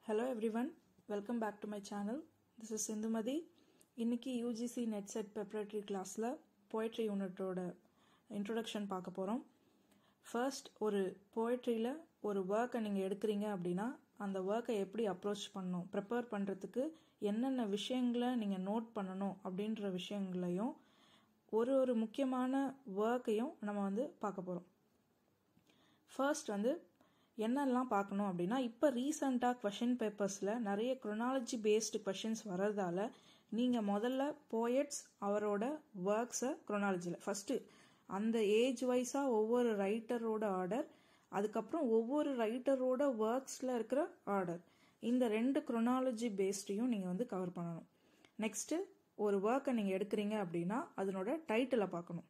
hello everyone welcome back to my channel this is Sindhumathi இன்னைக்கு UGC NET SET preparatory கிளாஸில் poetry யூனிட்டோட introduction பார்க்க போகிறோம் ஃபர்ஸ்ட் ஒரு போய்ட்ரியில் ஒரு ஒர்க்கை நீங்கள் எடுக்கிறீங்க அப்படின்னா அந்த ஒர்க்கை எப்படி அப்ரோச் பண்ணணும் ப்ரிப்பேர் பண்ணுறதுக்கு என்னென்ன விஷயங்களை நீங்கள் நோட் பண்ணணும் அப்படின்ற விஷயங்களையும் ஒரு ஒரு முக்கியமான ஒர்க்கையும் நம்ம வந்து பார்க்க போகிறோம் ஃபர்ஸ்ட் வந்து என்னெல்லாம் பார்க்கணும் அப்படின்னா இப்போ ரீசண்டாக கொஷின் பேப்பர்ஸில் நிறைய குரோனாலஜி பேஸ்டு கொஷின்ஸ் வர்றதால நீங்கள் முதல்ல போயட்ஸ் அவரோட ஒர்க்ஸை குரோனாலஜியில் ஃபஸ்ட்டு அந்த ஏஜ் வைஸாக ஒவ்வொரு ரைட்டரோட ஆர்டர் அதுக்கப்புறம் ஒவ்வொரு ரைட்டரோட ஒர்க்ஸில் இருக்கிற ஆர்டர் இந்த ரெண்டு குரோனாலஜி பேஸ்டையும் நீங்கள் வந்து கவர் பண்ணணும் நெக்ஸ்ட்டு ஒரு ஒர்க்கை நீங்கள் எடுக்கிறீங்க அப்படின்னா அதனோட டைட்டிலை பார்க்கணும்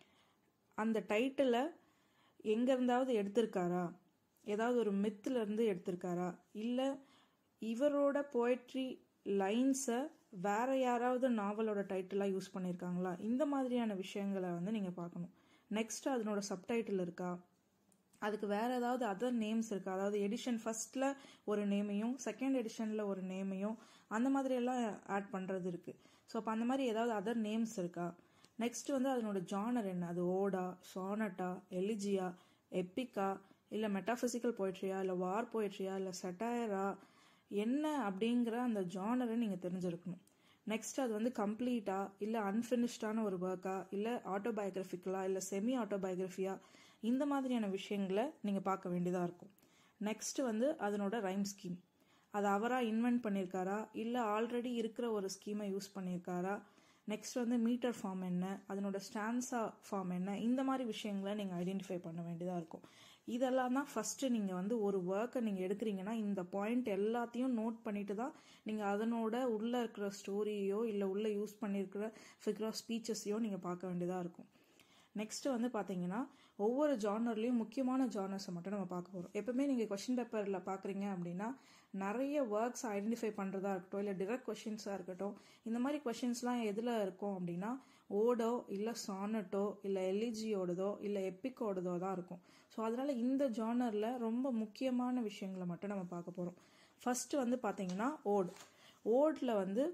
அந்த டைட்டிலை எங்கேருந்தாவது எடுத்திருக்காரா ஏதாவது ஒரு மித்துல இருந்து எடுத்திருக்காரா இல்லை இவரோட போய்ட்ரி லைன்ஸை வேற யாராவது நாவலோட டைட்டிலாக யூஸ் பண்ணியிருக்காங்களா இந்த மாதிரியான விஷயங்களை வந்து நீங்கள் பார்க்கணும் நெக்ஸ்ட் அதனோட சப்டைட்டில் இருக்கா அதுக்கு வேற ஏதாவது அதர் நேம்ஸ் இருக்கா அதாவது எடிஷன் ஃபர்ஸ்ட்ல ஒரு நேமையும் செகண்ட் எடிஷன்ல ஒரு நேமையும் அந்த மாதிரி எல்லாம் ஆட் பண்றது இருக்கு ஸோ அப்போ அந்த மாதிரி ஏதாவது அதர் நேம்ஸ் இருக்கா நெக்ஸ்ட் வந்து அதனோட ஜானர் என்ன அது ஓடா சானட்டா எலிஜியா எப்பிக்கா இல்லை மெட்டாஃபிசிக்கல் போய்ட்ரியா இல்லை வார் போய்ட்ரியா இல்லை செட்டாயரா என்ன அப்படிங்கிற அந்த ஜானரை நீங்கள் தெரிஞ்சிருக்கணும் நெக்ஸ்ட் அது வந்து கம்ப்ளீட்டா இல்லை அன்ஃபினிஷ்டான ஒரு ஒர்க்கா இல்லை ஆட்டோபயோகிராஃபிக்கலா இல்லை செமி ஆட்டோபயோகிராஃபியா இந்த மாதிரியான விஷயங்களை நீங்கள் பார்க்க வேண்டியதாக இருக்கும் நெக்ஸ்ட் வந்து அதனோட ரைம் ஸ்கீம் அது அவராக இன்வென்ட் பண்ணியிருக்காரா இல்லை ஆல்ரெடி இருக்கிற ஒரு ஸ்கீமை யூஸ் பண்ணியிருக்காரா நெக்ஸ்ட் வந்து மீட்டர் ஃபார்ம் என்ன அதனோட ஸ்டான்ஸா ஃபார்ம் என்ன இந்த மாதிரி விஷயங்களை நீங்கள் ஐடென்டிஃபை பண்ண வேண்டியதாக இருக்கும் இதெல்லாம் தான் ஃபஸ்ட்டு நீங்கள் வந்து ஒரு ஒர்க்கை நீங்கள் எடுக்கிறீங்கன்னா இந்த பாயிண்ட் எல்லாத்தையும் நோட் பண்ணிட்டு தான் நீங்கள் அதனோட உள்ளே இருக்கிற ஸ்டோரியோ இல்லை உள்ளே யூஸ் பண்ணியிருக்கிற ஃபிகர் ஆஃப் ஸ்பீச்சஸையோ நீங்கள் பார்க்க வேண்டியதாக இருக்கும் நெக்ஸ்ட் வந்து பார்த்தீங்கன்னா ஒவ்வொரு ஜானர்லையும் முக்கியமான ஜானர்ஸை மட்டும் நம்ம பார்க்க போகிறோம் எப்பவுமே நீங்கள் கொஷின் பேப்பரில் பார்க்குறீங்க அப்படின்னா நிறைய ஒர்க்ஸ் ஐடென்டிஃபை பண்ணுறதா இருக்கட்டும் இல்லை டிரெக்ட் கொஷின்ஸாக இருக்கட்டும் இந்த மாதிரி கொஷின்ஸ்லாம் எதில் இருக்கும் அப்படின்னா ஓடோ இல்லை சானட்டோ இல்லை எல்இஜியோடதோ இல்லை எப்பிக்கோடதோ தான் இருக்கும் ஸோ அதனால இந்த ஜானரில் ரொம்ப முக்கியமான விஷயங்களை மட்டும் நம்ம பார்க்க போகிறோம் ஃபர்ஸ்ட் வந்து பார்த்தீங்கன்னா ஓட் ஓடில் வந்து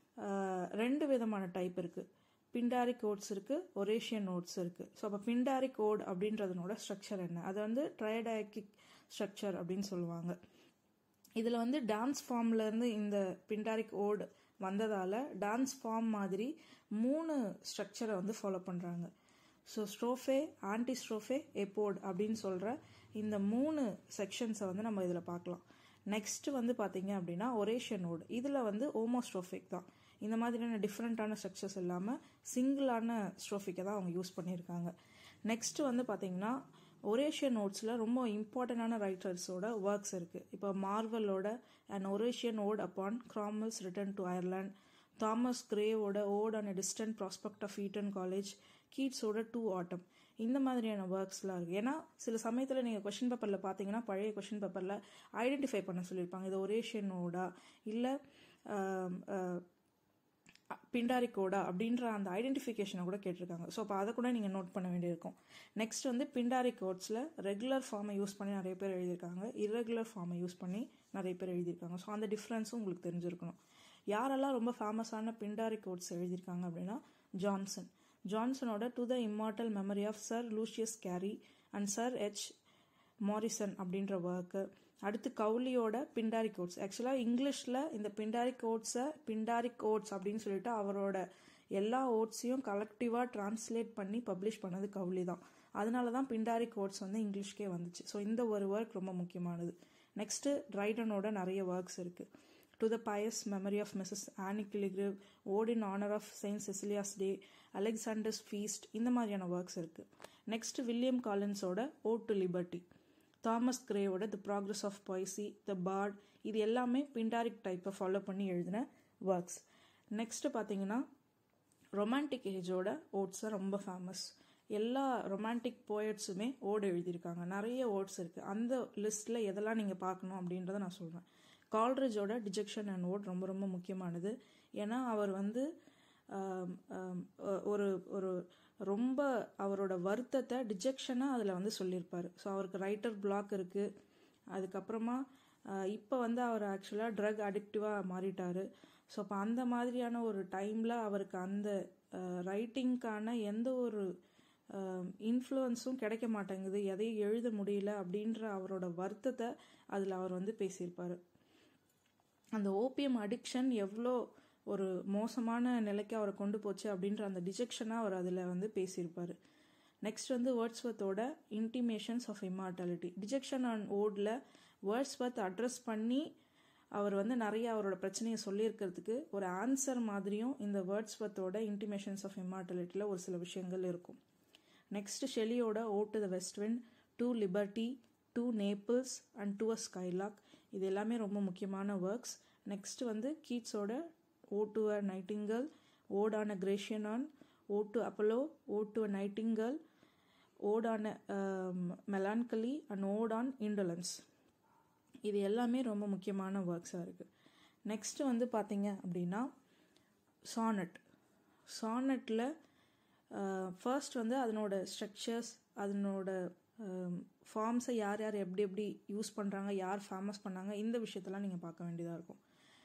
ரெண்டு விதமான டைப் இருக்குது பிண்டாரிக் ஓட்ஸ் இருக்கு ஒரேஷியன் நோட்ஸ் இருக்கு ஸோ அப்போ பிண்டாரிக் ஓட் அப்படின்றதுனோட ஸ்ட்ரக்சர் என்ன அதை வந்து ட்ரைடாக்கிக் ஸ்ட்ரக்சர் அப்படின்னு சொல்லுவாங்க இதில் வந்து டான்ஸ் ஃபார்ம்ல இருந்து இந்த பிண்டாரிக் ஓடு வந்ததால டான்ஸ் ஃபார்ம் மாதிரி மூணு ஸ்ட்ரக்சரை வந்து ஃபாலோ பண்ணுறாங்க ஸோ ஸ்ட்ரோஃபே ஆன்டி ஸ்ட்ரோஃபே எப்போட் அப்படின்னு சொல்கிற இந்த மூணு செக்ஷன்ஸை வந்து நம்ம இதில் பார்க்கலாம் நெக்ஸ்ட் வந்து பார்த்தீங்க அப்படின்னா ஒரேஷியன் ஓடு இதில் வந்து ஓமோஸ்ட்ரோஃபிக் தான் இந்த மாதிரியான டிஃப்ரெண்ட்டான ஸ்ட்ரக்சர்ஸ் இல்லாமல் சிங்கிளான ஸ்ட்ரோஃபிக்கை தான் அவங்க யூஸ் பண்ணியிருக்காங்க நெக்ஸ்ட் வந்து பார்த்தீங்கன்னா ஒரேஷியன் நோட்ஸில் ரொம்ப இம்பார்ட்டண்டான ரைட்டர்ஸோட ஒர்க்ஸ் இருக்குது இப்போ மார்வலோட and Horatian ode upon Cromwell's return to Ireland Thomas கிரேவோட ode and distant prospect of Eton College கீட்ஸோட டூ ஆட்டம் இந்த மாதிரியான ஒர்க்ஸ்லாம் இருக்குது ஏன்னா சில சமயத்தில் நீங்கள் கொஷின் பேப்பரில் பார்த்தீங்கன்னா பழைய கொஷின் பேப்பரில் ஐடென்டிஃபை பண்ண சொல்லியிருப்பாங்க இது ஒரேஷியன் ஓடா இல்லை பிண்டாரிக்கோடா அப்படின்ற அந்த ஐடென்டிஃபிகேஷனை கூட கேட்டிருக்காங்க ஸோ அப்போ அதை கூட நீங்கள் நோட் பண்ண வேண்டியிருக்கும் நெக்ஸ்ட் வந்து பிண்டாரிக் கோட்ஸில் ரெகுலர் ஃபார்மை யூஸ் பண்ணி நிறைய பேர் எழுதியிருக்காங்க இரகுலர் ஃபார்மை யூஸ் பண்ணி நிறைய பேர் எழுதியிருக்காங்க ஸோ அந்த டிஃப்ரென்ஸும் உங்களுக்கு தெரிஞ்சிருக்கணும் யாரெல்லாம் ரொம்ப ஃபேமஸான பிண்டாரிக் கோட்ஸ் எழுதியிருக்காங்க அப்படின்னா ஜான்சன் ஜான்சனோட to the immortal memory of sir Lucius Cary and sir H Morison அப்படின்ற ஒர்க்கு அடுத்து கவுலியோட பிண்டாரிக் ஓட்ஸ் ஆக்சுவலாக இங்கிலீஷில் இந்த பிண்டாரிக் ஓட்ஸை பிண்டாரிக் ஓட்ஸ் அப்படின்னு சொல்லிட்டு அவரோட எல்லா ஓட்ஸையும் கலெக்டிவாக டிரான்ஸ்லேட் பண்ணி பப்ளிஷ் பண்ணது கவுலி தான் அதனால தான் பிண்டாரிக் ஓட்ஸ் வந்து இங்கிலீஷ்க்கே வந்துச்சு ஸோ இந்த ஒரு ஒர்க் ரொம்ப முக்கியமானது நெக்ஸ்ட்டு ட்ரைடனோட நிறைய ஒர்க்ஸ் இருக்குது to the pious memory of Mrs Anne Killigrew ode in honour of Saint Cecilia's day Alexander's feast இந்த மாதிரியான ஒர்க்ஸ் இருக்குது நெக்ஸ்ட் வில்லியம் காலின்ஸோட ஓட் டு லிபர்ட்டி தாமஸ் கிரேவோட the progress of poesy the bard இது எல்லாமே Pindaric டைப்பை follow பண்ணி எழுதின ஒர்க்ஸ் நெக்ஸ்ட் பார்த்தீங்கன்னா ரொமான்டிக் ஏஜோட ஓட்ஸ் ரொம்ப ஃபேமஸ் எல்லா ரொமான்டிக் போயட்ஸுமே ஓடு எழுதியிருக்காங்க நிறைய ஓட்ஸ் இருக்குது அந்த லிஸ்ட்டில் எதெல்லாம் நீங்கள் பார்க்கணும் அப்படின்றத நான் சொல்கிறேன் கால்ரேஜோட டிஜெக்ஷன் அண்ட் ஓட் ரொம்ப ரொம்ப முக்கியமானது ஏன்னா அவர் வந்து ஒரு ஒரு ரொம்ப அவரோட வருத்தத்தை டிஜெக்ஷனாக அதில் வந்து சொல்லியிருப்பார் ஸோ அவருக்கு ரைட்டர் பிளாக் இருக்குது அதுக்கப்புறமா இப்போ வந்து அவர் ஆக்சுவலாக ட்ரக் அடிக்டிவாக மாறிட்டார் ஸோ அப்போ அந்த மாதிரியான ஒரு டைமில் அவருக்கு அந்த ரைட்டிங்க்கான எந்த ஒரு இன்ஃப்ளூயன்ஸும் கிடைக்க மாட்டேங்குது எதையும் எழுத முடியல அப்படின்ற அவரோட வருத்தத்தை அதில் அவர் வந்து பேசியிருப்பார் அந்த ஓபிஎம் அடிக்ஷன் எவ்வளோ ஒரு மோசமான நிலைக்கு அவரை கொண்டு போச்சு அப்படின்ற அந்த டிஜெக்ஷனாக அவர் அதில் வந்து பேசியிருப்பார் நெக்ஸ்ட் வந்து வேர்ட்ஸ்வத்தோட intimations of immortality dejection and ஓடில் வேர்ட்ஸ்வத் அட்ரஸ் பண்ணி அவர் வந்து நிறைய அவரோட பிரச்சனையை சொல்லியிருக்கிறதுக்கு ஒரு ஆன்சர் மாதிரியும் இந்த வேர்ட்ஸ்வத்தோட இன்டிமேஷன்ஸ் ஆஃப் இம்மார்டாலிட்டியில் ஒரு சில விஷயங்கள் இருக்கும் நெக்ஸ்ட் ஷெலியோட ode to the west wind to liberty to Naples and to a skylark இது எல்லாமே ரொம்ப முக்கியமான ஒர்க்ஸ் நெக்ஸ்ட் வந்து கீட்ஸோட ode to a nightingale ode on a Grecian urn ode to Apollo ode to a nightingale ode on melancholy and ode on indolence இது எல்லாமே ரொம்ப முக்கியமான ஒர்க்ஸாக இருக்குது நெக்ஸ்ட்டு வந்து பார்த்தீங்க அப்படின்னா சானட் சானட்டில் ஃபர்ஸ்ட் வந்து அதனோட ஸ்ட்ரக்சர்ஸ் அதனோட ஃபார்ம்ஸை யார் யார் எப்படி எப்படி யூஸ் பண்ணுறாங்க யார் ஃபேமஸ் பண்ணாங்க இந்த விஷயத்தெல்லாம் நீங்கள் பார்க்க வேண்டியதாக இருக்கும்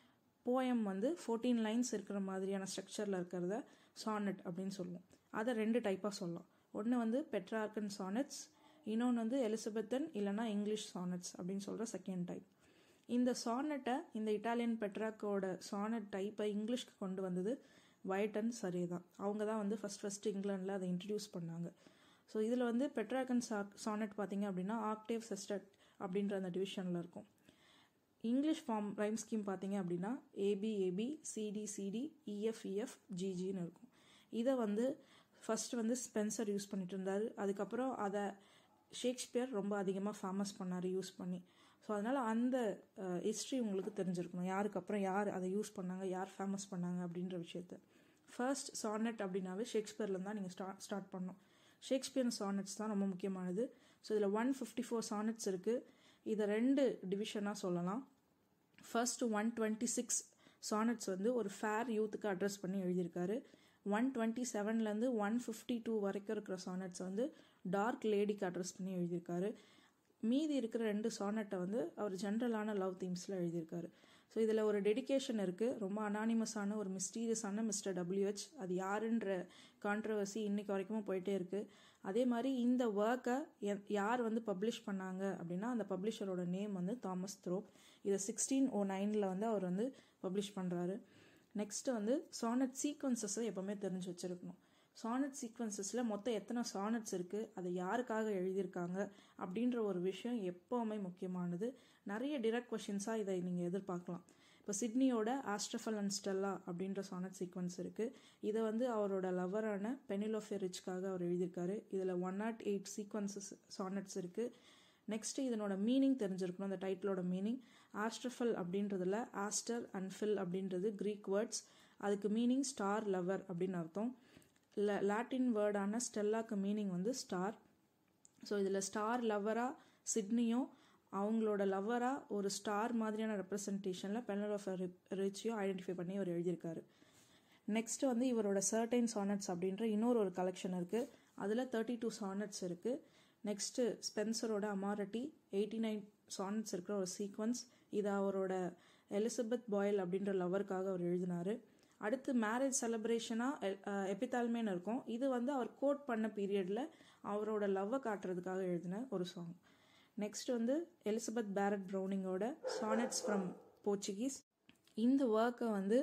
போயம் வந்து ஃபோர்டீன் லைன்ஸ் இருக்கிற மாதிரியான ஸ்ட்ரக்சரில் இருக்கிறத சானட் அப்படின்னு சொல்லுவோம் அதை ரெண்டு டைப்பாக சொல்லலாம் ஒன்று வந்து பெட்ரார்கன் சானட்ஸ் இன்னொன்று வந்து எலிசபெத்தன் இல்லைனா இங்கிலீஷ் சானட்ஸ் அப்படின்னு சொல்கிற செகண்ட் டைப் இந்த சானட்டை இந்த இட்டாலியன் பெட்ராக்கோட சானட் டைப்பை இங்கிலீஷ்க்கு கொண்டு வந்தது வயட்டன் சரி தான் அவங்க தான் வந்து ஃபஸ்ட் ஃபஸ்ட்டு இங்கிலாண்டில் அதை இன்ட்ரடியூஸ் பண்ணாங்க ஸோ இதில் வந்து பெட்ராக்கன் சா சானட் பார்த்தீங்க அப்படின்னா ஆக்டேவ் செஸ்டட் அப்படின்ற அந்த டிவிஷனில் இருக்கும் இங்கிலீஷ் ஃபார்ம் ரைம் ஸ்கீம் பார்த்தீங்க அப்படின்னா A B A B C D C D E F E F ஜிஜின்னு இருக்கும் இதை வந்து ஃபஸ்ட் வந்து ஸ்பென்சர் யூஸ் பண்ணிட்டு இருந்தார் அதுக்கப்புறம் அதை ஷேக்ஸ்பியர் ரொம்ப அதிகமாக ஃபேமஸ் பண்ணார் யூஸ் பண்ணி ஸோ அதனால் அந்த ஹிஸ்ட்ரி உங்களுக்கு தெரிஞ்சிருக்கணும் யாருக்கு அப்புறம் யார் அதை யூஸ் பண்ணாங்க யார் ஃபேமஸ் பண்ணாங்க அப்படின்ற விஷயத்த ஃபர்ஸ்ட் சானட் அப்படின்னாவே ஷேக்ஸ்பியர்லேருந்து தான் நீங்கள் ஸ்டார்ட் ஸ்டார்ட் பண்ணணும் ஷேக்ஸ்பியர் சானட்ஸ் தான் ரொம்ப முக்கியமானது ஸோ இதில் ஒன் ஃபிஃப்டி ஃபோர் சானட்ஸ் இருக்குது இதை ரெண்டு டிவிஷனாக சொல்லலாம் first one twenty six sonnets வந்து ஒரு ஃபேர் யூத்துக்கு அட்ரஸ் பண்ணி எழுதியிருக்காரு ஒன் டுவெண்ட்டி செவன்லேருந்து ஒன் ஃபிஃப்டி டூ வரைக்கும் இருக்கிற சானட்ஸ் வந்து டார்க் லேடிக்கு அட்ரஸ் பண்ணி எழுதியிருக்காரு மீதி இருக்கிற ரெண்டு சானட்டை வந்து அவர் ஜென்ரலான லவ் தீம்ஸில் எழுதியிருக்காரு ஸோ இதில் ஒரு டெடிக்கேஷன் இருக்குது ரொம்ப அனானிமஸான ஒரு மிஸ்டீரியஸான மிஸ்டர் டபிள்யூஹெச் அது யாருன்ற கான்ட்ரவர்சி இன்னைக்கு வரைக்கும் போயிட்டே இருக்குது அதே மாதிரி இந்த ஒர்க்கை யார் வந்து பப்ளிஷ் பண்ணாங்க அப்படின்னா அந்த பப்ளிஷரோட நேம் வந்து தாமஸ் த்ரோப் இதை சிக்ஸ்டீன் ஓ நைனில் வந்து அவர் வந்து பப்ளிஷ் பண்ணுறாரு நெக்ஸ்ட் வந்து சானட் சீக்வன்சஸை எப்போவுமே தெரிஞ்சு வச்சுருக்கணும் சானட் சீக்வன்சஸில் மொத்தம் எத்தனை சானட்ஸ் இருக்குது அதை யாருக்காக எழுதியிருக்காங்க அப்படின்ற ஒரு விஷயம் எப்போவுமே முக்கியமானது நிறைய டிரெக்ட் கொஷின்ஸாக இதை நீங்கள் எதிர்பார்க்கலாம் இப்போ சிட்னியோட ஆஸ்ட்ரஃபல் அண்ட் ஸ்டெல்லா அப்படின்ற சானட் சீக்வன்ஸ் இருக்குது இதை வந்து அவரோட லவரான பெனிலோஃபே ரிச்காக அவர் எழுதியிருக்காரு இதில் one nought eight sequences sonnets இருக்குது நெக்ஸ்ட்டு இதனோட மீனிங் தெரிஞ்சிருக்கணும் அந்த டைட்டிலோட மீனிங் ஆஸ்ட்ரஃபல் அப்படின்றதுல ஆஸ்டர் அண்ட் ஃபில் அப்படின்றது க்ரீக் வேர்ட்ஸ் அதுக்கு மீனிங் ஸ்டார் லவர் அப்படின்னு அர்த்தம் லாட்டின் வேர்டான ஸ்டெல்லாக்கு மீனிங் வந்து ஸ்டார் ஸோ இதில் ஸ்டார் லவ்வராக சிட்னியும் அவங்களோட லவ்வராக ஒரு ஸ்டார் மாதிரியான ரெப்ரசன்டேஷனில் பெனல் ஆஃப் ரிச்சியும் ஐடென்டிஃபை பண்ணி அவர் எழுதியிருக்காரு நெக்ஸ்ட் வந்து இவரோட சர்டைன் சானட்ஸ் அப்படின்ற இன்னொரு ஒரு கலெக்ஷன் இருக்குது அதில் தேர்ட்டி டூ சானட்ஸ் இருக்குது நெக்ஸ்ட்டு ஸ்பென்சரோட அமாரட்டி எயிட்டி நைன் சானட்ஸ் இருக்கிற ஒரு சீக்வன்ஸ் இது அவரோட எலிசபெத் பாயில் அப்படின்ற லவருக்காக அவர் எழுதினார் அடுத்து மேரேஜ் செலிப்ரேஷனாக எபிதால்மேன்னு இருக்கும் இது வந்து அவர் கோட் பண்ண பீரியடில் அவரோட லவ்வை காட்டுறதுக்காக எழுதின ஒரு சாங் நெக்ஸ்ட் வந்து எலிசபெத் பேரட் ப்ரௌனிங்கோட சானட்ஸ் ஃப்ரம் போர்ச்சுகீஸ் இந்த ஒர்க்கை வந்து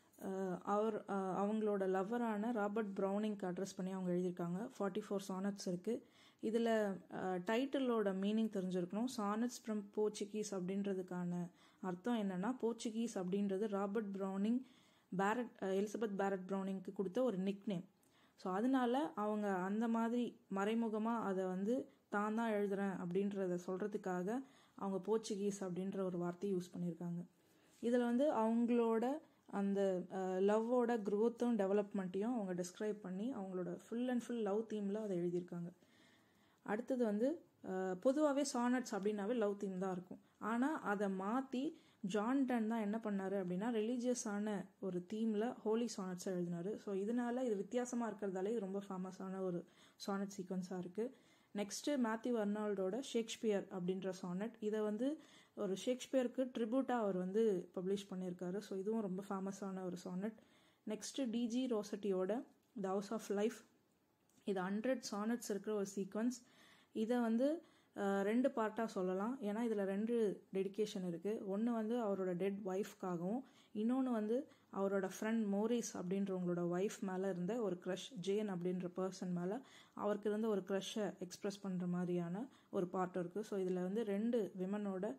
அவர் அவங்களோட லவ்வரான ராபர்ட் ப்ரௌனிங்க்கு அட்ரஸ் பண்ணி அவங்க எழுதியிருக்காங்க ஃபார்ட்டி ஃபோர் சானட்ஸ் இருக்குது இதில் டைட்டிலோட மீனிங் தெரிஞ்சிருக்கணும் சானட்ஸ் ஃப்ரம் போர்ச்சுகீஸ் அப்படின்றதுக்கான அர்த்தம் என்னென்னா போர்ச்சுகீஸ் அப்படின்றது Robert Browning Barrett Elizabeth Barrett ப்ரௌனிங்க்கு கொடுத்த ஒரு நிக் நேம் ஸோ அதனால அவங்க அந்த மாதிரி மறைமுகமாக அதை வந்து தான் தான் எழுதுகிறேன் அப்படின்றத சொல்கிறதுக்காக அவங்க போர்ச்சுகீஸ் அப்படின்ற ஒரு வார்த்தையை யூஸ் பண்ணியிருக்காங்க இதில் வந்து அவங்களோட அந்த லவ்வோட க்ரோத்தும் டெவலப்மெண்ட்டையும் அவங்க டிஸ்கிரைப் பண்ணி அவங்களோட ஃபுல் அண்ட் ஃபுல் லவ் தீமில் அதை எழுதியிருக்காங்க அடுத்தது வந்து பொதுவாகவே சானட்ஸ் அப்படின்னாவே லவ் தீம் தான் இருக்கும் ஆனால் அதை மாற்றி ஜான் டன் தான் என்ன பண்ணார் அப்படின்னா ரிலீஜியஸான ஒரு தீமில் ஹோலி சானட்ஸை எழுதினார் ஸோ இதனால இது வித்தியாசமாக இருக்கிறதாலே இது ரொம்ப ஃபேமஸான ஒரு சானட் சீக்வன்ஸாக இருக்குது நெக்ஸ்ட்டு மேத்யூ அர்னால்டோட ஷேக்ஸ்பியர் அப்படின்ற சானட் இதை வந்து ஒரு ஷேக்ஸ்பியருக்கு ட்ரிபியூட்டாக அவர் வந்து பப்ளிஷ் பண்ணியிருக்காரு ஸோ இதுவும் ரொம்ப ஃபேமஸான ஒரு சானட் நெக்ஸ்ட்டு டிஜி ரோசட்டியோட த ஹவுஸ் ஆஃப் லைஃப் இது ஹண்ட்ரட் சானட்ஸ் இருக்கிற ஒரு சீக்வன்ஸ் இதை வந்து ரெண்டு பார்ட்டாக சொல்லலாம் ஏன்னா இதில் ரெண்டு டெடிக்கேஷன் இருக்குது ஒன்று வந்து அவரோட டெட் ஒய்ஃப்காகவும் இன்னொன்று வந்து அவரோட ஃப்ரெண்ட் மோரிஸ் அப்படின்றவங்களோட ஒய்ஃப் மேலே இருந்த ஒரு க்ரஷ் ஜேன் அப்படின்ற பர்சன் மேலே அவருக்கு இருந்த ஒரு க்ரஷ்ஷை எக்ஸ்ப்ரெஸ் பண்ணுற மாதிரியான ஒரு பார்ட் இருக்குது ஸோ இதில் வந்து ரெண்டு விமனோட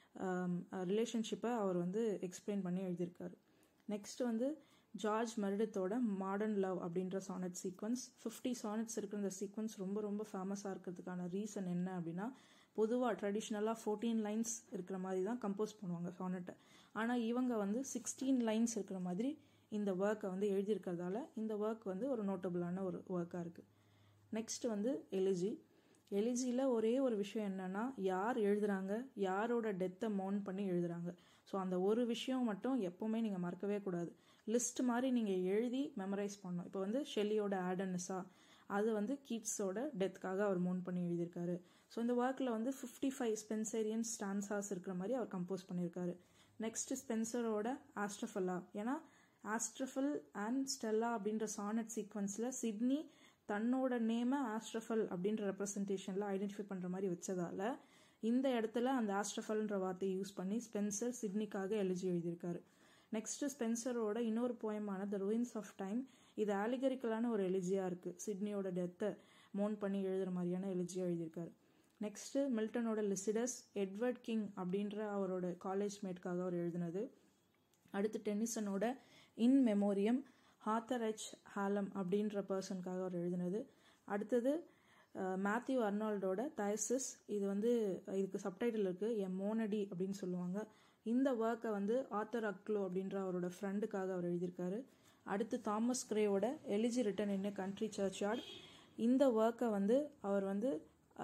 ரிலேஷன்ஷிப்பை அவர் வந்து எக்ஸ்பிளைன் பண்ணி எழுதியிருக்காரு நெக்ஸ்ட் வந்து ஜார்ஜ் மெரிடத்தோட மாடர்ன் லவ் அப்படின்ற சானட் சீக்வன்ஸ் ஃபிஃப்டி சானட்ஸ் இருக்கிற இந்த சீக்வன்ஸ் ரொம்ப ரொம்ப ஃபேமஸாக இருக்கிறதுக்கான ரீசன் என்ன அப்படின்னா பொதுவாக ட்ரெடிஷ்னலாக ஃபோர்டீன் லைன்ஸ் இருக்கிற மாதிரி தான் கம்போஸ் பண்ணுவாங்க சானட்டை ஆனால் இவங்க வந்து சிக்ஸ்டீன் லைன்ஸ் இருக்கிற மாதிரி இந்த ஒர்க்கை வந்து எழுதியிருக்கிறதால இந்த ஒர்க் வந்து ஒரு நோட்டபுளான ஒரு ஒர்க்காக இருக்குது நெக்ஸ்ட் வந்து எலிஜி எலிஜியில் ஒரே ஒரு விஷயம் என்னென்னா யார் எழுதுகிறாங்க யாரோட டெத்தை மோன் பண்ணி எழுதுகிறாங்க ஸோ அந்த ஒரு விஷயம் மட்டும் எப்போவுமே நீங்கள் மறக்கவே கூடாது லிஸ்ட் மாதிரி நீங்கள் எழுதி மெமரைஸ் பண்ணணும் இப்போ வந்து ஷெல்லியோட ஆடன்ஸா அது வந்து கீட்ஸோட டெத்துக்காக அவர் மோன் பண்ணி எழுதியிருக்காரு ஸோ இந்த ஒர்க்கில் வந்து ஃபிஃப்டி ஃபைவ் ஸ்பென்சேரியன் ஸ்டான்சாஸ் இருக்கிற மாதிரி அவர் கம்போஸ் பண்ணியிருக்காரு நெக்ஸ்ட் ஸ்பென்சரோட ஆஸ்ட்ரஃபல்லா ஏன்னா ஆஸ்ட்ரஃபல் அண்ட் ஸ்டெல்லா அப்படின்ற சானட் சீக்வன்ஸில் சிட்னி தன்னோட நேமை ஆஸ்ட்ரஃபல் அப்படின்ற ரெப்ரசன்டேஷனில் ஐடென்டிஃபை பண்ணுற மாதிரி வச்சதால இந்த இடத்துல அந்த ஆஸ்ட்ரஃபல்ன்ற வார்த்தையை யூஸ் பண்ணி ஸ்பென்சர் சிட்னிக்காக எழுதி எழுதியிருக்காரு நெக்ஸ்ட் ஸ்பென்சரோட இன்னொரு போயமான த ரூயின்ஸ் ஆஃப் டைம் இது ஆலிகரிக்கலான ஒரு எலிஜியாக இருக்குது சிட்னியோட டெத்தை மோன் பண்ணி எழுதுகிற மாதிரியான எலிஜியாக எழுதியிருக்காரு நெக்ஸ்ட்டு மில்டனோட லிசிடஸ் எட்வர்ட் கிங் அப்படின்ற அவரோட காலேஜ் மேட்காக அவர் எழுதினது அடுத்து டென்னிசனோட இன் மெமோரியம் ஹாத்தர் எச் ஹாலம் அப்படின்ற பர்சனுக்காக அவர் எழுதினது அடுத்தது மேத்யூ அர்னால்டோட தயசிஸ் இது வந்து இதுக்கு சப்டைட்டில் இருக்குது எ மோனடி அப்படின்னு சொல்லுவாங்க இந்த ஒர்க்கை வந்து ஆத்தர் அக்லோ அப்படின்ற அவரோட ஃப்ரெண்டுக்காக அவர் எழுதியிருக்காரு அடுத்து தாமஸ் கிரேவோட elegy written in country churchyard இந்த ஒர்க்கை வந்து அவர் வந்து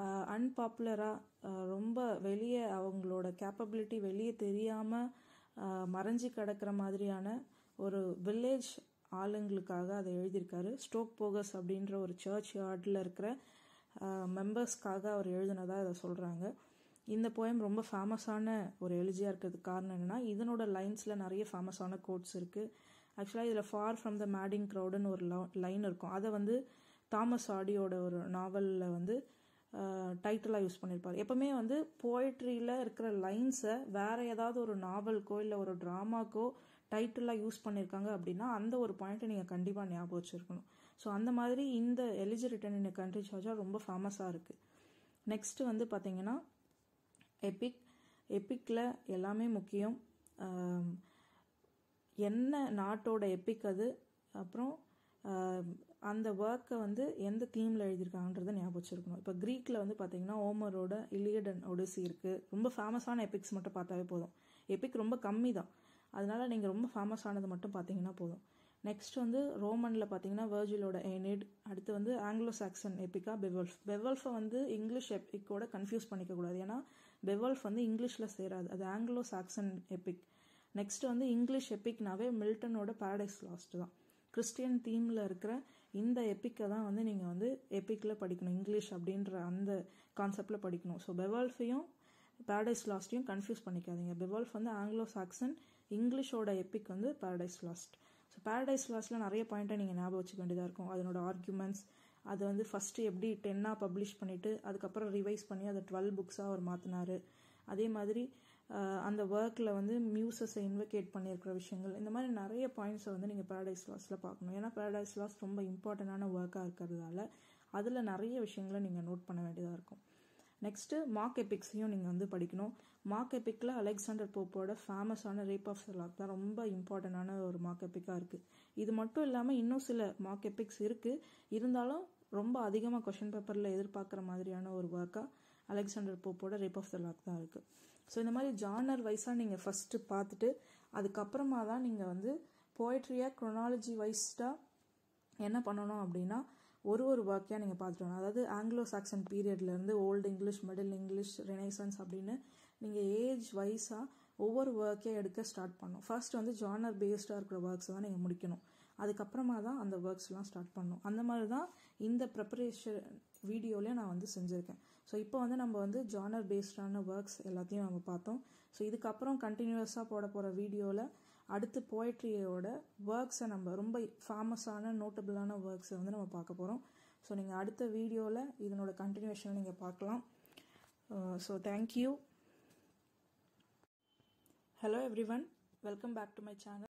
அன்பாப்புலராக ரொம்ப வெளியே அவங்களோட கேப்பபிலிட்டி வெளியே தெரியாமல் மறைஞ்சி கிடக்கிற மாதிரியான ஒரு வில்லேஜ் ஆளுங்களுக்காக அதை எழுதியிருக்காரு ஸ்டோக் போகஸ் அப்படின்ற ஒரு சர்ச் யார்டில் இருக்கிற மெம்பர்ஸ்க்காக அவர் எழுதினதாக அதை சொல்கிறாங்க இந்த போயம் ரொம்ப ஃபேமஸான ஒரு எழுதியாக இருக்கிறதுக்கு காரணம் என்னென்னா இதனோட லைன்ஸில் நிறைய ஃபேமஸான கோட்ஸ் இருக்குது ஆக்சுவலாக இதில் ஃபார் ஃப்ரம் த மேடிங் க்ரௌடுன்னு ஒரு லைன் இருக்கும் அதை வந்து தாமஸ் ஆடியோட ஒரு நாவலில் வந்து டைட்டிலாக யூஸ் பண்ணியிருப்பார் எப்போவுமே வந்து போய்ட்ரியில் இருக்கிற லைன்ஸை வேறு ஏதாவது ஒரு நாவலுக்கோ இல்லை ஒரு ட்ராமாக்கோ டைட்டிலாக யூஸ் பண்ணியிருக்காங்க அப்படின்னா அந்த ஒரு பாயிண்ட்டை நீங்கள் கண்டிப்பாக ஞாபகம் வச்சுருக்கணும் ஸோ அந்த மாதிரி இந்த எலிஜி ரிட்டன் இன் கண்ட்ரி சார்ஜாக ரொம்ப ஃபேமஸாக இருக்குது நெக்ஸ்ட்டு வந்து பார்த்திங்கன்னா எபிக் எப்பிக்கில் எல்லாமே முக்கியம் என்ன நாட்டோட எப்பிக் அது அப்புறம் அந்த ஒர்க்கை வந்து எந்த தீமில் எழுதியிருக்காங்கன்றதை ஞாபகம் வச்சுருக்கணும் இப்போ க்ரீக்கில் வந்து பார்த்தீங்கன்னா ஓமரோட இலியட் அண்ட் ஒடிசி இருக்குது ரொம்ப ஃபேமஸான எபிக்ஸ் மட்டும் பார்த்தாவே போதும் எபிக் ரொம்ப கம்மி தான் அதனால் நீங்கள் ரொம்ப ஃபேமஸானது மட்டும் பார்த்தீங்கன்னா போதும் நெக்ஸ்ட் வந்து ரோமனில் பார்த்தீங்கன்னா வேர்ஜிலோட ஏனிட் அடுத்து வந்து ஆங்கிலோ சாக்சன் எப்பிக்கா பெவல்ஃப் பெவல்ஃபை வந்து இங்கிலீஷ் எப்பிக்கோட கன்ஃபியூஸ் பண்ணிக்கக்கூடாது ஏன்னா பெவல்ஃப் வந்து இங்கிலீஷில் சேராது அது ஆங்கிலோ சாக்சன் எப்பிக் நெக்ஸ்ட் வந்து இங்கிலீஷ் எப்பிக்னாவே மில்டனோட பேரடைஸ் லாஸ்ட் தான் கிறிஸ்டியன் தீமில் இருக்கிற இந்த எப்பிக்கை தான் வந்து நீங்கள் வந்து எப்பிக்கில் படிக்கணும் இங்கிலீஷ் அப்படின்ற அந்த கான்செப்டில் படிக்கணும் ஸோ பெவால்ஃபையும் பேரடைஸ் லாஸ்ட்டையும் கன்ஃபியூஸ் பண்ணிக்காதீங்க பெவால்ஃப் வந்து ஆங்கிலோ சாக்சன் இங்கிலீஷோட எப்பிக் வந்து பேரடைஸ் லாஸ்ட் ஸோ பேரடைஸ் லாஸ்ட்டில் நிறைய பாயிண்ட்டை நீங்கள் ஞாபகம் வச்சுக்க வேண்டியதாக இருக்கும் அதனோட ஆர்குமெண்ட்ஸ் அதை வந்து ஃபஸ்ட்டு எப்படி டென்னாக பப்ளிஷ் பண்ணிவிட்டு அதுக்கப்புறம் ரிவைஸ் பண்ணி அதை டுவெல் புக்ஸாக அவர் மாற்றினார் அதே மாதிரி அந்த ஒர்க்கில் வந்து மியூசஸை இன்வெகேட் பண்ணியிருக்கிற விஷயங்கள் இந்த மாதிரி நிறைய பாயிண்ட்ஸை வந்து நீங்கள் பேரடைஸ் லாஸில் பார்க்கணும் ஏன்னா பேரடைஸ் லாஸ் ரொம்ப இம்பார்ட்டண்டான ஒர்க்காக இருக்கிறதால அதில் நிறைய விஷயங்களை நீங்கள் நோட் பண்ண வேண்டியதாக இருக்கும் நெக்ஸ்ட்டு மார்க் எபிக்ஸையும் நீங்கள் வந்து படிக்கணும் மார்க் எபிக்கில் அலெக்சாண்டர் போப்போட ஃபேமஸான ரேப் ஆஃப் லாக் தான் ரொம்ப இம்பார்ட்டண்டான ஒரு மார்க் எபிக்காக இருக்குது இது மட்டும் இல்லாமல் இன்னும் சில மார்க் எபிக்ஸ் இருக்குது இருந்தாலும் ரொம்ப அதிகமாக கொஷின் பேப்பரில் எதிர்பார்க்குற மாதிரியான ஒரு ஒர்க்காக அலெக்சாண்டர் போப்போட ரேப் ஆஃப் த லாக் தான் இருக்குது ஸோ இந்த மாதிரி ஜானர் வைஸாக நீங்கள் ஃபஸ்ட்டு பார்த்துட்டு அதுக்கப்புறமா தான் நீங்கள் வந்து போய்ட்ரியாக க்ரொனாலஜி வைஸ்டாக என்ன பண்ணணும் அப்படின்னா ஒரு ஒரு ஒர்க்கையாக நீங்கள் பார்த்துட்டு வரணும் அதாவது ஆங்கிலோ சாக்சன் பீரியட்லேருந்து old English middle English renaissance அப்படின்னு நீங்கள் ஏஜ் வைஸாக ஒவ்வொரு ஒர்க்கையும் எடுக்க ஸ்டார்ட் பண்ணணும் ஃபர்ஸ்ட் வந்து ஜானர் பேஸ்டாக இருக்கிற ஒர்க்ஸ் தான் நீங்கள் முடிக்கணும் அதுக்கப்புறமா தான் அந்த ஒர்க்ஸ்லாம் ஸ்டார்ட் பண்ணணும் அந்த மாதிரி தான் இந்த ப்ரிப்பரேஷன் வீடியோலேயும் நான் வந்து செஞ்சுருக்கேன் ஸோ இப்போ வந்து நம்ம வந்து ஜானர் பேஸ்டான ஒர்க்ஸ் எல்லாத்தையும் நம்ம பார்த்தோம் ஸோ இதுக்கப்புறம் கண்டினியூஸாக போட போகிற வீடியோவில் அடுத்து போய்ட்ரியோட ஒர்க்ஸை நம்ம ரொம்ப ஃபேமஸான நோட்டபிளான ஒர்க்ஸை வந்து நம்ம பார்க்க போகிறோம் ஸோ நீங்கள் அடுத்த வீடியோவில் இதனோட கண்டினியூஷனை நீங்கள் பார்க்கலாம் so thank you hello everyone welcome back to my channel